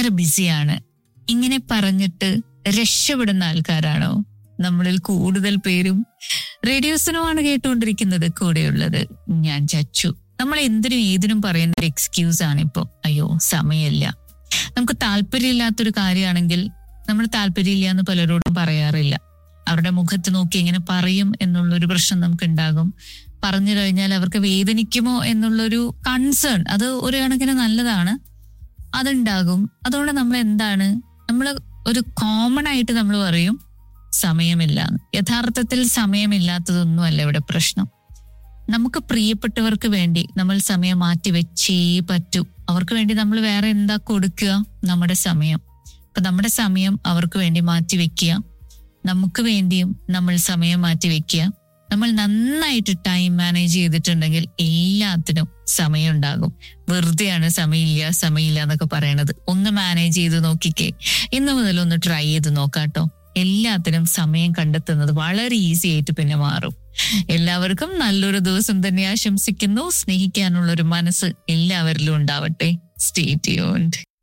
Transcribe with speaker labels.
Speaker 1: ഭയങ്കര ബിസിയാണ് ഇങ്ങനെ പറഞ്ഞിട്ട് രക്ഷപ്പെടുന്ന ആൾക്കാരാണോ നമ്മളിൽ കൂടുതൽ പേരും റേഡിയോസിനുമാണ് കേട്ടുകൊണ്ടിരിക്കുന്നത് കൂടെയുള്ളത് ഞാൻ ചച്ചു നമ്മൾ എന്തിനും ഏതിനും പറയുന്ന ഒരു എക്സ്ക്യൂസ് ആണ് ഇപ്പൊ അയ്യോ സമയമില്ല നമുക്ക് താല്പര്യമില്ലാത്തൊരു കാര്യമാണെങ്കിൽ നമ്മൾ താല്പര്യമില്ല എന്ന് പലരോടും പറയാറില്ല അവരുടെ മുഖത്ത് നോക്കി എങ്ങനെ പറയും എന്നുള്ളൊരു പ്രശ്നം നമുക്ക് ഉണ്ടാകും പറഞ്ഞു കഴിഞ്ഞാൽ അവർക്ക് വേദനിക്കുമോ എന്നുള്ളൊരു കൺസേൺ അത് ഒരു കണക്കിന് നല്ലതാണ് അതുണ്ടാകും അതുകൊണ്ട് നമ്മൾ എന്താണ് നമ്മൾ ഒരു കോമൺ ആയിട്ട് നമ്മൾ പറയും സമയമില്ല എന്ന്. യഥാർത്ഥത്തിൽ സമയമില്ലാത്തതൊന്നുമല്ല ഇവിടെ പ്രശ്നം നമുക്ക് പ്രിയപ്പെട്ടവർക്ക് വേണ്ടി നമ്മൾ സമയം മാറ്റി വെച്ചേ പറ്റൂ അവർക്ക് വേണ്ടി നമ്മൾ വേറെ എന്താ കൊടുക്കുക നമ്മുടെ സമയം അപ്പൊ നമ്മുടെ സമയം അവർക്ക് വേണ്ടി മാറ്റി വെക്കുക നമുക്ക് വേണ്ടിയും നമ്മൾ സമയം മാറ്റി വെക്കുക നമ്മൾ നന്നായിട്ട് ടൈം മാനേജ് ചെയ്തിട്ടുണ്ടെങ്കിൽ എല്ലാത്തിനും സമയം ഉണ്ടാകും വെറുതെയാണ് സമയമില്ല സമയമില്ല എന്നൊക്കെ പറയണത് ഒന്ന് മാനേജ് ചെയ്ത് നോക്കിക്കേ ഇന്ന് മുതൽ ഒന്ന് ട്രൈ ചെയ്ത് നോക്കാട്ടോ എല്ലാത്തിനും സമയം കണ്ടെത്തുന്നത് വളരെ ഈസി ആയിട്ട് പിന്നെ മാറും എല്ലാവർക്കും നല്ലൊരു ദിവസം തന്നെ ആശംസിക്കുന്നു സ്നേഹിക്കാനുള്ള ഒരു മനസ്സ് എല്ലാവരിലും ഉണ്ടാവട്ടെ സ്റ്റേ ട്യൂൺഡ്